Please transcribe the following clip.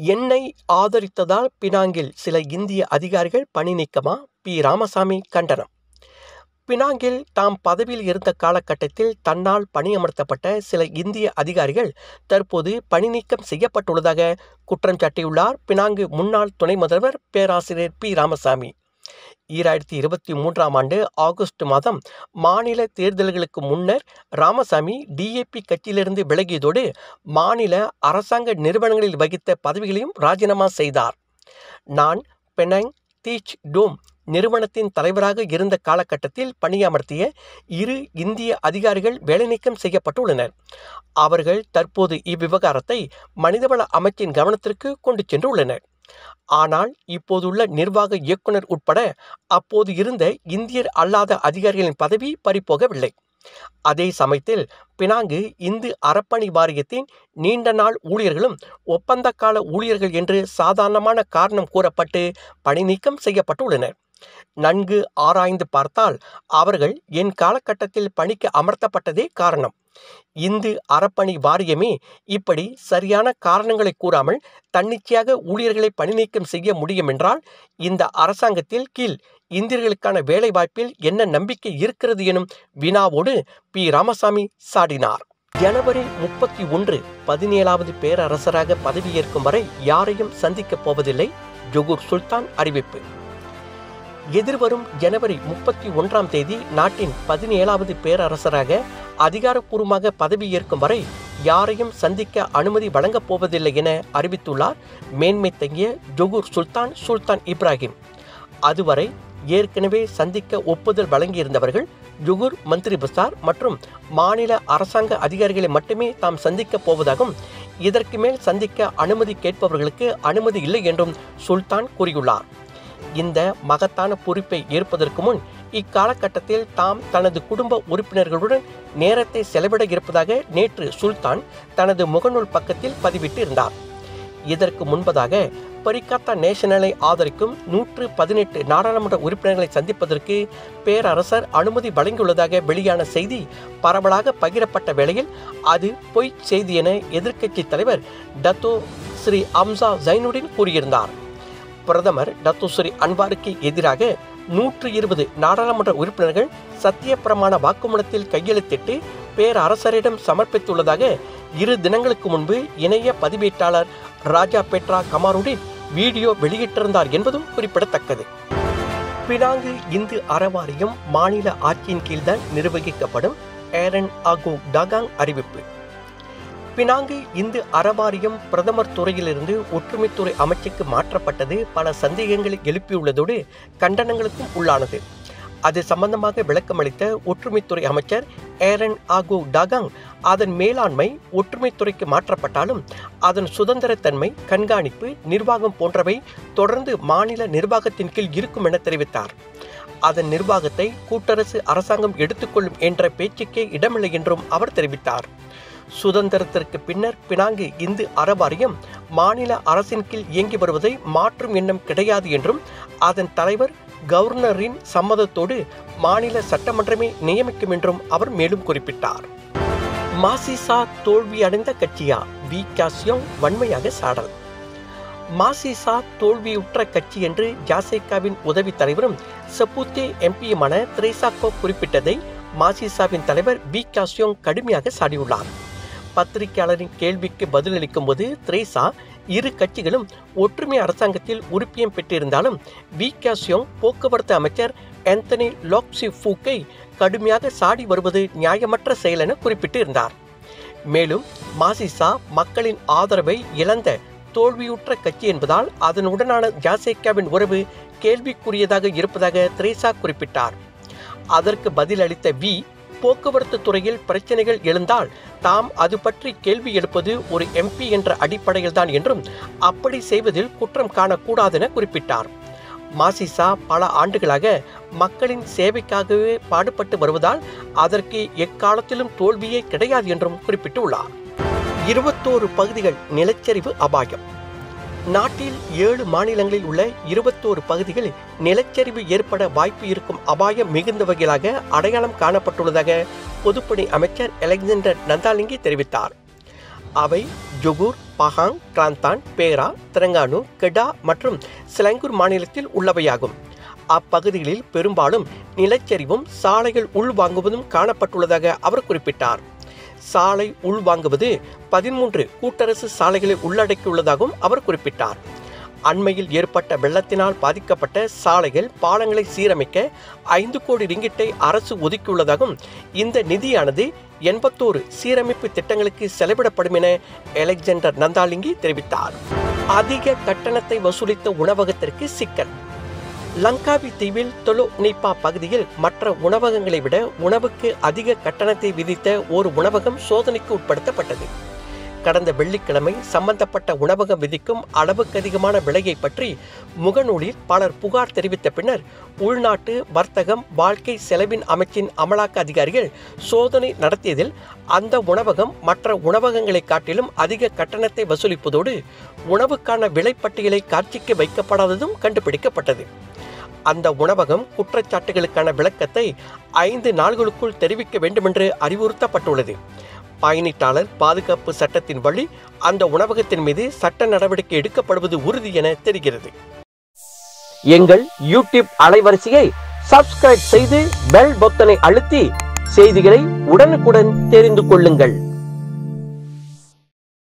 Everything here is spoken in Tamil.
என்னை ஆதரித்ததால் பினாங்கில் சில இந்திய அதிகாரிகள் பணி நீக்கமா பி ராமசாமி கண்டனம் பினாங்கில் தாம் பதவியில் இருந்த காலகட்டத்தில் தன்னால் பணியமர்த்தப்பட்ட சில இந்திய அதிகாரிகள் தற்போது பணி நீக்கம் செய்யப்பட்டுள்ளதாக குற்றம் சாட்டியுள்ளார் பினாங்கு முன்னாள் துணை முதல்வர் பேராசிரியர் பி ராமசாமி ஈராயிரத்தி இருபத்தி மூன்றாம் ஆண்டு ஆகஸ்ட் மாதம் மாநில தேர்தல்களுக்கு முன்னர் ராமசாமி டிஏபி கட்சியிலிருந்து விலகியதோடு மாநில அரசாங்க நிறுவனங்களில் வகித்த பதவிகளையும் ராஜினாமா செய்தார் நான் பெனாங் தீச் டோம் நிறுவனத்தின் தலைவராக இருந்த காலகட்டத்தில் பணியமர்த்திய இரு இந்திய அதிகாரிகள் வேலைநீக்கம் செய்யப்பட்டுள்ளனர் அவர்கள் தற்போது இவ்விவகாரத்தை மனிதவள அமைச்சின் கவனத்திற்கு கொண்டு சென்றுள்ளனர் ஆனால் இப்போதுள்ள நிர்வாக இயக்குனர் உட்பட அப்போது இருந்த இந்தியர் அல்லாத அதிகாரிகளின் பதவி பறிப்போகவில்லை அதே சமயத்தில் பினாங்கு இந்து அறப்பணி வாரியத்தின் நீண்ட நாள் ஊழியர்களும் ஒப்பந்த கால ஊழியர்கள் என்று சாதாரணமான காரணம் கூறப்பட்டு பணி நீக்கம் செய்யப்பட்டுள்ளனர் நன்கு ஆராய்ந்து பார்த்தால் அவர்கள் என் காலகட்டத்தில் பணிக்கு அமர்த்தப்பட்டதே காரணம் இந்து அறப்பணி வாரியமே இப்படி சரியான காரணங்களை கூறாமல் தன்னிச்சையாக ஊழியர்களை பணி நீக்கம் செய்ய முடியும் என்றால் இந்த அரசாங்கத்தில் கீழ் இந்தியர்களுக்கான வேலைவாய்ப்பில் என்ன நம்பிக்கை இருக்கிறது எனும் வினாவோடு பி ராமசாமி சாடினார் ஜனவரி முப்பத்தி ஒன்று பதினேழாவது பேரரசராக பதவியேற்கும் வரை யாரையும் சந்திக்கப் போவதில்லை ஜொகூர் சுல்தான் அறிவிப்பு எதிர்வரும் ஜனவரி முப்பத்தி ஒன்றாம் தேதி நாட்டின் பதினேழாவது பேரரசராக அதிகாரப்பூர்வமாக பதவியேற்கும் வரை யாரையும் சந்திக்க அனுமதி வழங்கப் போவதில்லை என அறிவித்துள்ளார் மேன்மை தங்கிய ஜொகூர் சுல்தான் சுல்தான் இப்ராஹிம் அதுவரை ஏற்கனவே சந்திக்க ஒப்புதல் வழங்கியிருந்தவர்கள் ஜுகூர் மந்திரி பசார் மற்றும் மாநில அரசாங்க அதிகாரிகளை மட்டுமே தாம் சந்திக்கப் போவதாகவும் இதற்கு மேல் சந்திக்க அனுமதி கேட்பவர்களுக்கு அனுமதி இல்லை என்றும் சுல்தான் கூறியுள்ளார் இந்த மகத்தான பொறுப்பை ஏற்பதற்கு முன் இக்காலகட்டத்தில் தாம் தனது குடும்ப உறுப்பினர்களுடன் நேரத்தை செலவிட இருப்பதாக நேற்று சுல்தான் தனது முகநூல் பக்கத்தில் பதிவிட்டு இருந்தார் இதற்கு முன்பதாக பரிகாத்தா நேஷனலை ஆதரிக்கும் நூற்று பதினெட்டு நாடாளுமன்ற உறுப்பினர்களை சந்திப்பதற்கு பேரரசர் அனுமதி வழங்கியுள்ளதாக வெளியான செய்தி பரவலாக பகிரப்பட்ட வேளையில் அது பொய் செய்தி என எதிர்க்கட்சி தலைவர் டத்தோ ஸ்ரீ அம்சா ஜைனுடின் கூறியிருந்தார் பிரதமர் டத்தோ ஸ்ரீ அன்வாருக்கு எதிராக நூற்று இருபது நாடாளுமன்ற உறுப்பினர்கள் சத்திய பிரமாண வாக்குமூலத்தில் கையெழுத்திட்டு பேரரசரிடம் சமர்ப்பித்துள்ளதாக இரு தினங்களுக்கு முன்பு இணைய பதிவேட்டாளர் ராஜா பெட்ரா கமாருடின் வீடியோ வெளியிட்டிருந்தார் என்பதும் குறிப்பிடத்தக்கது பினாங்கு இந்து அறவாரியம் மாநில ஆட்சியின் கீழ்தான் நிர்வகிக்கப்படும் ஏரன் ஆகோ டாகாங் அறிவிப்பு பினாங்கு இந்து அறவாரியம் பிரதமர் துறையிலிருந்து ஒற்றுமைத்துறை அமைச்சுக்கு மாற்றப்பட்டது பல சந்தேகங்களை எழுப்பியுள்ளதோடு கண்டனங்களுக்கும் உள்ளானது அது சம்பந்தமாக விளக்கமளித்த ஒற்றுமைத்துறை அமைச்சர் ஏரன் ஆகோ டாகாங் அதன் மேலாண்மை ஒற்றுமைத்துறைக்கு மாற்றப்பட்டாலும் அதன் சுதந்திரத்தன்மை கண்காணிப்பு நிர்வாகம் போன்றவை தொடர்ந்து மாநில நிர்வாகத்தின் கீழ் இருக்கும் என தெரிவித்தார் அதன் நிர்வாகத்தை கூட்டரசு அரசாங்கம் எடுத்துக்கொள்ளும் என்ற பேச்சுக்கே இடமில்லை என்றும் அவர் தெரிவித்தார் சுதந்திரத்திற்கு பின்னர் பினாங்கு இந்து அறவாரியம் மாநில அரசின் கீழ் இயங்கி வருவதை மாற்றும் எண்ணம் கிடையாது என்றும் அதன் தலைவர் கவர்னரின் சம்மதத்தோடு மாநில சட்டமன்றமே நியமிக்கும் என்றும் அவர் மேலும் குறிப்பிட்டார் மாசிசா தோல்வியடைந்த கட்சியா வி காசியோங் வன்மையாக சாடல் மாசிசா தோல்வியுற்ற கட்சி என்று ஜாசேகாவின் உதவி தலைவரும் சபூத்தே எம்பியுமான திரேசாக்கோ குறிப்பிட்டதை மாசிசாவின் தலைவர் வி காசியோங் கடுமையாக சாடியுள்ளார் பத்திரிகையாளரின் கேள்விக்கு பதிலளிக்கும் போது திரேசா இரு கட்சிகளும் ஒற்றுமை அரசாங்கத்தில் உறுப்பியம் பெற்றிருந்தாலும் வி காசியோங் போக்குவரத்து அமைச்சர் ஆந்தனி லாக்சி ஃபூக்கை கடுமையாக சாடி வருவது நியாயமற்ற செயல் என குறிப்பிட்டு இருந்தார் மேலும் மாசிசா மக்களின் ஆதரவை இழந்த தோல்வியுற்ற கட்சி என்பதால் அதனுடனான ஜாசேக்காவின் உறவு கேள்விக்குரியதாக இருப்பதாக திரேசா குறிப்பிட்டார் அதற்கு பதிலளித்த வி போக்குவரத்து துறையில் பிரச்சனைகள் எழுந்தால் தாம் அது பற்றி கேள்வி எழுப்பது ஒரு எம்பி என்ற அடிப்படையில்தான் என்றும் அப்படி செய்வதில் குற்றம் காணக்கூடாதென குறிப்பிட்டார் மாசிசா பல ஆண்டுகளாக மக்களின் சேவைக்காகவே பாடுபட்டு வருவதால் அதற்கு எக்காலத்திலும் தோல்வியே கிடையாது என்றும் குறிப்பிட்டுள்ளார் இருபத்தோரு பகுதிகள் நிலச்சரிவு அபாயம் நாட்டில் ஏழு மாநிலங்களில் உள்ள இருபத்தோரு பகுதிகளில் நிலச்சரிவு ஏற்பட வாய்ப்பு இருக்கும் அபாயம் மிகுந்த வகையிலாக அடையாளம் காணப்பட்டுள்ளதாக பொதுப்பணி அமைச்சர் அலெக்சாண்டர் நந்தாலிங்கி தெரிவித்தார் அவை ஜொகூர் பஹாங் கிராந்தான் பேரா திரங்கானு கெடா மற்றும் சிலங்கூர் மாநிலத்தில் உள்ளவையாகும் அப்பகுதிகளில் பெரும்பாலும் நிலச்சரிவும் சாலைகள் உள்வாங்குவதும் காணப்பட்டுள்ளதாக அவர் குறிப்பிட்டார் சாலை உள்வாங்குவது பதிமூன்று கூட்டரசு சாலைகளை உள்ளடக்கியுள்ளதாகவும் அவர் குறிப்பிட்டார் அண்மையில் ஏற்பட்ட வெள்ளத்தினால் பாதிக்கப்பட்ட சாலைகள் பாலங்களை சீரமைக்க ஐந்து கோடி ரிங்கிட்டை அரசு ஒதுக்கியுள்ளதாகவும் இந்த நிதியானது எண்பத்தோரு சீரமைப்பு திட்டங்களுக்கு செலவிடப்படும் என அலெக்சாண்டர் நந்தாலிங்கி தெரிவித்தார் அதிக கட்டணத்தை வசூலித்த உணவகத்திற்கு சிக்கல் லங்காவி தீவில் தொலோ நீப்பா பகுதியில் மற்ற உணவகங்களை விட உணவுக்கு அதிக கட்டணத்தை விதித்த ஒரு உணவகம் சோதனைக்கு உட்படுத்தப்பட்டது கடந்த வெள்ளிக்கிழமை சம்பந்தப்பட்ட உணவகம் விதிக்கும் அளவுக்கு அதிகமான விலையை பற்றி முகநூலில் பலர் புகார் தெரிவித்த பின்னர் உள்நாட்டு வர்த்தகம் வாழ்க்கை செலவின் அமைச்சின் அமலாக்க அதிகாரிகள் சோதனை நடத்தியதில் அந்த உணவகம் மற்ற உணவகங்களை காட்டிலும் அதிக கட்டணத்தை வசூலிப்பதோடு உணவுக்கான விலைப்பட்டியலை காட்சிக்கு வைக்கப்படாததும் கண்டுபிடிக்கப்பட்டது அந்த உணவகம் குற்றச்சாட்டுகளுக்கான விளக்கத்தை ஐந்து நாள்களுக்குள் தெரிவிக்க வேண்டுமென்று அறிவுறுத்தப்பட்டுள்ளது பயணிட்டாளர் பாதுகாப்பு சட்டத்தின் வழி அந்த உணவகத்தின் மீது சட்ட நடவடிக்கை எடுக்கப்படுவது உறுதி என தெரிகிறது எங்கள் யூடியூப் அலைவரிசையை சப்ஸ்கிரைப் செய்து பெல் பொத்தனை அழுத்தி செய்திகளை உடனுக்குடன் தெரிந்து கொள்ளுங்கள்